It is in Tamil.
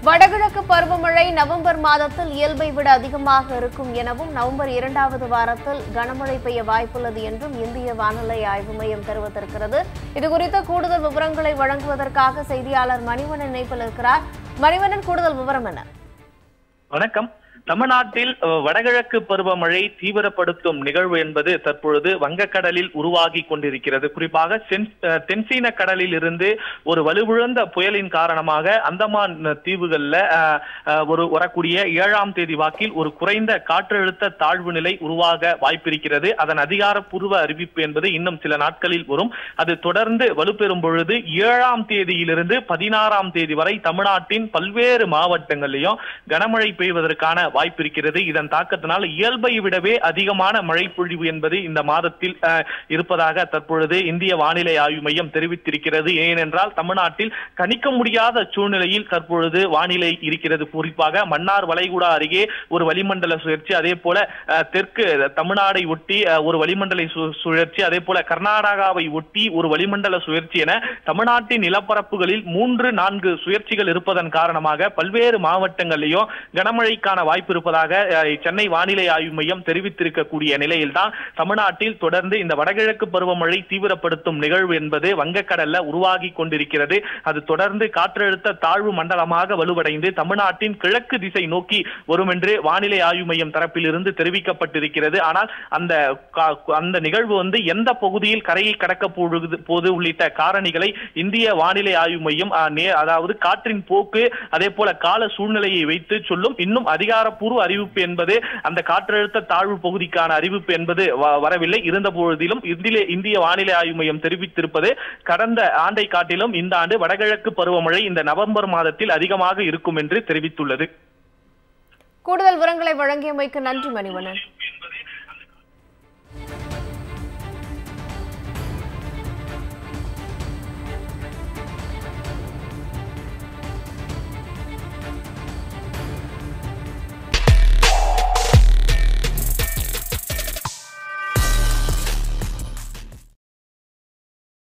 வடகிழக்கு பருவமழை நவம்பர் மாதத்தில் இயல்பை விட அதிகமாக இருக்கும் எனவும் நவம்பர் இரண்டாவது வாரத்தில் கனமழை பெய்ய வாய்ப்புள்ளது என்றும் இந்திய வானிலை ஆய்வு மையம் தெரிவித்திருக்கிறது இதுகுறித்த கூடுதல் விவரங்களை வழங்குவதற்காக செய்தியாளர் மணிவண்ணன் இணைப்பில் இருக்கிறார் மணிவண்ணன் கூடுதல் விவரம் என்ன வணக்கம் தமிழ்நாட்டில் அஹ், வடகிழக்கு பருவமழை தீவிரப்படுத்தும் நிகழ்வு என்பது தற்பொழுது வங்கக்கடலில் உருவாகி கொண்டிருக்கிறது குறிப்பாக சென்- அஹ், தென்சீன கடலில் இருந்து ஒரு வலுவிழந்த புயலின் காரணமாக அந்தமான் தீவுகள்ல அஹ், அஹ், ஒரு வரக்கூடிய ஏழாம் தேதி வாக்கில் ஒரு குறைந்த காற்றழுத்த தாழ்வு நிலை உருவாக வாய்ப்பிருக்கிறது அதன் அதிகாரப்பூர்வ அறிவிப்பு என்பது இன்னும் சில நாட்களில் வரும் அது தொடர்ந்து வலுப்பெறும் பொழுது ஏழாம் தேதியிலிருந்து பதினாறாம் தேதி வரை தமிழ்நாட்டின் பல்வேறு மாவட்டங்களிலும் கனமழை பெய்வதற்கான வாய்ப்பு இருக்கிறது இதன் தாக்கத்தினால் இயல்பை விடவே அதிகமான மழை பொழிவு என்பது இந்த மாதத்தில் அஹ், இருப்பதாக தற்பொழுது இந்திய வானிலை ஆய்வு மையம் தெரிவித்திருக்கிறது ஏனென்றால் தமிழ்நாட்டில் கணிக்க முடியாத சூழ்நிலையில் தற்பொழுது வானிலை இருக்கிறது குறிப்பாக மன்னார் வளைகுடா அருகே ஒரு வளிமண்டல சுழற்சி அதே போல அஹ், தெற்கு தமிழ்நாடை ஒட்டி அஹ், ஒரு வளிமண்டல சு- சுழற்சி அதே போல கர்நாடகாவை ஒட்டி ஒரு வளிமண்டல சுழற்சி என தமிழ்நாட்டின் நிலப்பரப்புகளில் மூன்று நான்கு சுழற்சிகள் இருப்பதன் காரணமாக பல்வேறு மாவட்டங்களிலும் கனமழைக்கான வாய்ப்பு இருப்பதாக அஹ், சென்னை வானிலை ஆய்வு மையம் தெரிவித்திருக்கக்கூடிய நிலையில்தான் தமிழ்நாட்டில் தொடர்ந்து இந்த வடகிழக்கு பருவமழை தீவிரப்படுத்தும் நிகழ்வு என்பது வங்கக்கடல்ல உருவாகி கொண்டிருக்கிறது அது தொடர்ந்து காற்றழுத்த தாழ்வு மண்டலமாக வலுவடைந்து தமிழ்நாட்டின் கிழக்கு திசை நோக்கி வரும் என்று வானிலை ஆய்வு மையம் தரப்பில் இருந்து தெரிவிக்கப்பட்டிருக்கிறது ஆனால் அந்த கா- அந்த நிகழ்வு வந்து எந்த பகுதியில் கரையை கடக்க போகுது போது உள்ளிட்ட காரணிகளை இந்திய வானிலை ஆய்வு மையம் அஹ், நே- அதாவது காற்றின் போக்கு அதே போல கால சூழ்நிலையை வைத்து சொல்லும் இன்னும் அதிகாரப்பூர்வ அறிவிப்பு என்பது அந்த காற்றழுத்த தாழ்வு பகுதிக்கான அறிவிப்பு என்பது வ- வரவில்லை இருந்த பொழுதிலும் இந்திய இந்திய வானிலை ஆய்வு மையம் தெரிவித்திருப்பது கடந்த ஆண்டை காட்டிலும் இந்த ஆண்டு வடகிழக்கு பருவமழை இந்த நவம்பர் மாதத்தில் அதிகமாக இருக்கும் என்று தெரிவித்துள்ளது கூடுதல் விவரங்களை வழங்கியமைக்கு நன்றி மணிவண்ணன்